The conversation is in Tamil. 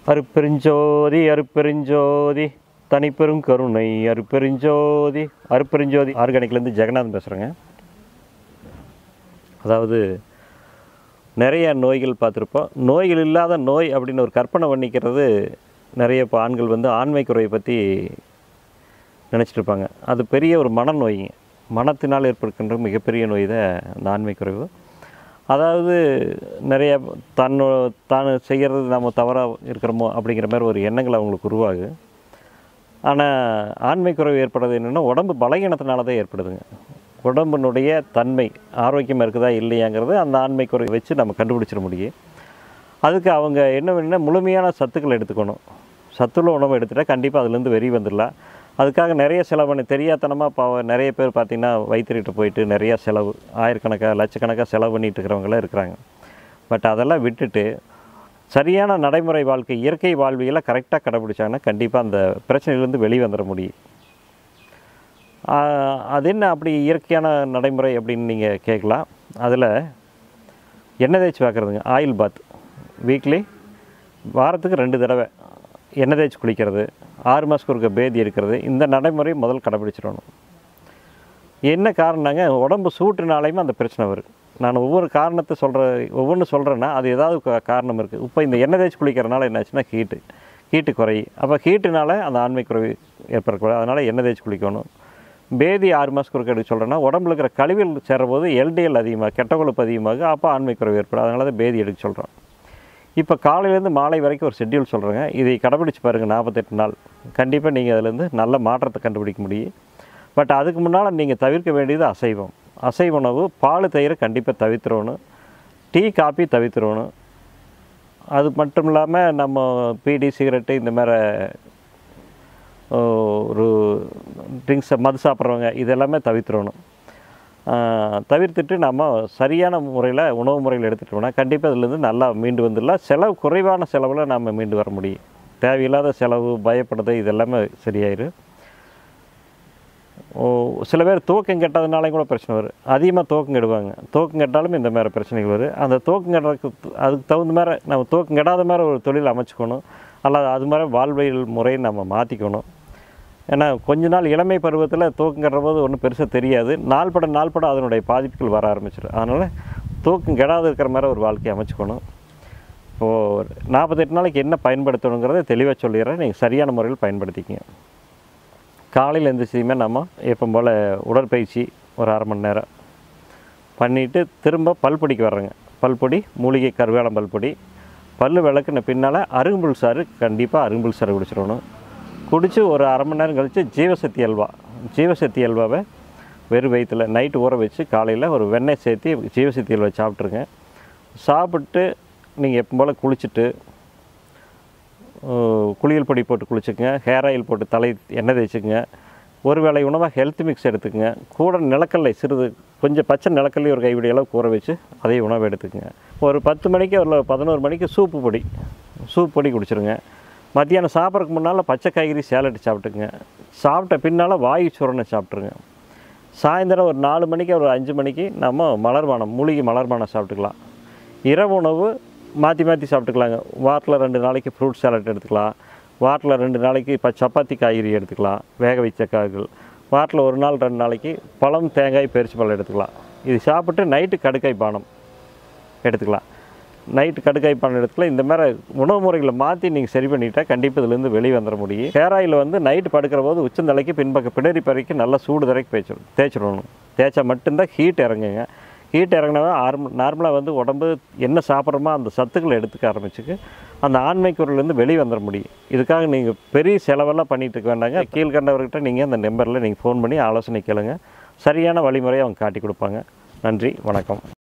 அருப்பெருஞ்சோதி அருப்பெருஞ்சோதி தனிப்பெரும் கருணை அருப்பெருஞ்சோதி அருப்பெருஞ்சோதி ஆர்கானிக்லேருந்து ஜெகநாதன் பேசுகிறேங்க அதாவது நிறைய நோய்கள் பார்த்துருப்போம் நோய்கள் இல்லாத நோய் அப்படின்னு ஒரு கற்பனை பண்ணிக்கிறது நிறைய இப்போ ஆண்கள் வந்து ஆண்மை குறைவை பற்றி நினச்சிட்டு இருப்பாங்க அது பெரிய ஒரு மனநோய்ங்க மனத்தினால் ஏற்படுகின்ற மிகப்பெரிய நோய் தான் அந்த ஆண்மை குறைவு அதாவது நிறைய தன்னோ தான் செய்கிறது நம்ம தவறாக இருக்கிறோமோ அப்படிங்கிற மாதிரி ஒரு எண்ணங்கள் அவங்களுக்கு உருவாகு ஆனால் ஆண்மை குறைவு ஏற்படுறது என்னென்னா உடம்பு பலகீனத்தினால தான் ஏற்படுதுங்க உடம்பினுடைய தன்மை ஆரோக்கியமாக இருக்குதா இல்லையாங்கிறது அந்த ஆண்மை குறைவை வச்சு நம்ம கண்டுபிடிச்சிட முடியும் அதுக்கு அவங்க என்ன வேணும்னா முழுமையான சத்துக்கள் எடுத்துக்கணும் சத்துள்ள உணவு எடுத்துட்டால் கண்டிப்பாக அதுலேருந்து வெளியே வந்துடலாம் அதுக்காக நிறைய செலவு பண்ணி தெரியாதனமாக இப்போ நிறைய பேர் பார்த்திங்கன்னா வயிற்றுக்கிட்ட போயிட்டு நிறையா செலவு ஆயிரக்கணக்காக லட்சக்கணக்காக செலவு பண்ணிட்டு இருக்கிறவங்களாம் இருக்கிறாங்க பட் அதெல்லாம் விட்டுட்டு சரியான நடைமுறை வாழ்க்கை இயற்கை வாழ்வியலை கரெக்டாக கடைபிடிச்சாங்கன்னா கண்டிப்பாக அந்த பிரச்சனையிலேருந்து வெளியே வந்துட முடியும் ஆஹ் அது என்ன அப்படி இயற்கையான நடைமுறை அப்படின்னு நீங்கள் கேட்கலாம் அதில் எண்ணெய் தேய்ச்சி பார்க்குறதுங்க ஆயில் பாத் வீக்லி வாரத்துக்கு ரெண்டு தடவை எண்ணெய் தேய்ச்சி குளிக்கிறது ஆறு மாதத்துக்கு ஒருக்க பேதி எடுக்கிறது இந்த நடைமுறை முதல் கடைபிடிச்சிடணும் என்ன காரணங்க உடம்பு சூட்டுனாலையுமே அந்த பிரச்சனை வருது நான் ஒவ்வொரு காரணத்தை சொல்கிற ஒவ்வொன்று சொல்கிறேன்னா அது ஏதாவது கா- காரணம் இருக்குது இப்போ இந்த எண்ணெய் தேய்ச்சி குளிக்கிறனால என்னாச்சுன்னா ஹீட்டு ஹீட்டு குறையும் அப்போ ஹீட்டுனால அந்த ஆண்மை குறைவு ஏற்படக்கூடாது அதனால் எண்ணெய் தேய்ச்சி குளிக்கணும் பேதி ஆறு மாதத்துக்கு ஒருக்க எடுக்க சொல்கிறேன்னா உடம்புல இருக்கிற கழிவுகள் சேரும்போது எல்டிஎல் அதிகமாக கெட்ட கொழுப்பு அதிகமாக அப்போ ஆண்மை குறைவு ஏற்படும் அதனால தான் பேதி எடுக்க சொல்கிறோம் இப்போ காலையிலேருந்து மாலை வரைக்கும் ஒரு ஷெட்யூல் சொல்கிறேங்க இதை கடைபிடிச்சு பாருங்கள் நாற்பத்தெட்டு நாள் கண்டிப்பாக நீங்கள் அதுலேருந்து நல்ல மாற்றத்தை கண்டுபிடிக்க முடியும் பட் அதுக்கு முன்னால் நீங்கள் தவிர்க்க வேண்டியது அசைவம் அசைவ உணவு பால் தயிரை கண்டிப்பாக தவிர்த்துறணும் டீ காபி தவிர்த்துறணும் அது மட்டும் இல்லாமல் நம்ம பீடி சிகரெட்டு இந்த மாதிரி ஓ, ஒரு ட்ரிங்க்ஸை மது சாப்பிட்றவங்க இதெல்லாமே தவிர்த்துறணும் ஆஹ், தவிர்த்துட்டு நம்ம சரியான முறையில் உணவு முறையில் எடுத்துட்டோம்னா கண்டிப்பாக இதுலேருந்து நல்லா மீண்டு வந்துடலாம் செலவு குறைவான செலவில் நம்ம மீண்டு வர முடியும் தேவையில்லாத செலவு பயப்படுறது இதெல்லாமே சரியாயிரும் ஓ சில பேர் தூக்கம் கெட்டதுனாலையும் கூட பிரச்சனை வரும் அதிகமாக தூக்கம் கெடுவாங்க தூக்கம் கெட்டாலும் இந்த மாதிரி பிரச்சனைகள் வரும் அந்த தூக்கம் கெடுறதுக்கு அதுக்கு தகுந்த மாதிரி நம்ம தூக்கம் கெடாத மாதிரி ஒரு தொழில் அமைச்சுக்கணும் அல்லது அது மாதிரி வாழ்வியல் முறையை நம்ம மாற்றிக்கணும் ஏன்னா கொஞ்ச நாள் இளமை பருவத்தில் தூக்கம் கெடுற போது ஒன்றும் பெருசாக தெரியாது நாள் பட நாள் பட அதனுடைய பாதிப்புகள் வர ஆரம்பிச்சிடும் அதனால் தூக்கம் கெடாது இருக்கிற மாதிரி ஒரு வாழ்க்கையை அமைச்சுக்கணும் இப்போது நாற்பத்தெட்டு நாளைக்கு என்ன பயன்படுத்தணுங்கிறத தெளிவாக சொல்லிடுறேன் நீங்கள் சரியான முறையில் பயன்படுத்திக்கங்க காலையில் எழுந்திரிச்சதுமே நம்ம எப்போ போல் உடற்பயிற்சி ஒரு அரை மணி நேரம் பண்ணிவிட்டு திரும்ப பல்பொடிக்கு வர்றேங்க பல்பொடி மூலிகை கருவேலம் பல்பொடி பல் விளக்குன பின்னால் அருகும்புல் சாறு கண்டிப்பாக அருகும்புல் சாறு குடிச்சிடணும் குடித்து ஒரு அரை மணி நேரம் கழித்து ஜீவசக்தி அல்வா ஜீவசக்தி அல்வாவை வெறும் வயிற்றில் நைட்டு ஊற வச்சு காலையில் ஒரு வெண்ணெய் சேர்த்து ஜீவசக்தி அல்வா சாப்பிட்ருங்க சாப்பிட்டு நீங்கள் எப்போ போல் குளிச்சுட்டு அஹ் குளியல் பொடி போட்டு குளிச்சுக்குங்க ஹேர் ஆயில் போட்டு தலை எண்ணெய் தேய்ச்சிக்குங்க ஒரு வேளை உணவாக ஹெல்த் மிக்ஸ் எடுத்துக்கங்க கூட நிலக்கடலை சிறிது கொஞ்சம் பச்சை நிலக்கடலை ஒரு கைவிடி அளவு கூற வச்சு அதே உணவு எடுத்துக்கங்க ஒரு பத்து மணிக்கு ஒரு பதினோரு மணிக்கு சூப்பு பொடி சூப் பொடி குடிச்சிருங்க மத்தியானம் சாப்பிட்றதுக்கு முன்னால் பச்சை காய்கறி சேலட் சாப்பிட்டுக்குங்க சாப்பிட்ட பின்னால் வாயு சுரணை சாப்பிட்ருங்க சாயந்தரம் ஒரு நாலு மணிக்கு ஒரு அஞ்சு மணிக்கு நம்ம மலர்பானம் மூலிகை மலர்பானம் சாப்பிட்டுக்கலாம் இரவு உணவு மாற்றி மாற்றி சாப்பிட்டுக்கலாங்க வாரத்தில் ரெண்டு நாளைக்கு ஃப்ரூட் சாலட் எடுத்துக்கலாம் வாரத்தில் ரெண்டு நாளைக்கு இப்போ சப்பாத்தி காய்கறி எடுத்துக்கலாம் வேக வைச்ச காய்கள் வாரத்தில் ஒரு நாள் ரெண்டு நாளைக்கு பழம் தேங்காய் பெரிச்சு பழம் எடுத்துக்கலாம் இது சாப்பிட்டு நைட்டு கடுக்காய் பானம் எடுத்துக்கலாம் நைட்டு கடுக்காய் பானம் எடுத்துக்கலாம் இந்த மாதிரி உணவு முறைகளை மாற்றி நீங்கள் சரி பண்ணிட்டா கண்டிப்பாக இதுலேருந்து வெளியே வந்துட முடியும் ஹேர் ஆயில் வந்து நைட்டு படுக்கிற போது உச்சந்தலைக்கு பின்பக்க பிடரி பறைக்கு நல்லா சூடு தரைக்கு பேச்சிடும் தேய்ச்சிடணும் தேய்ச்சா மட்டும்தான் ஹீட் இறங்குங்க ஹீட் இறங்கினவன் ஆரம்ப நார்மலாக வந்து உடம்பு என்ன சாப்பிட்றோமோ அந்த சத்துக்களை எடுத்துக்க ஆரம்பிச்சுக்கு அந்த ஆண்மை குரல்லேருந்து வெளியே வந்துட முடியும் இதுக்காக நீங்கள் பெரிய செலவெல்லாம் பண்ணிட்டு இருக்க வேண்டாங்க கீழ்கண்டவர்கிட்ட நீங்கள் அந்த நம்பரில் நீங்கள் ஃபோன் பண்ணி ஆலோசனை கேளுங்க சரியான வழிமுறையை அவங்க காட்டி கொடுப்பாங்க நன்றி வணக்கம்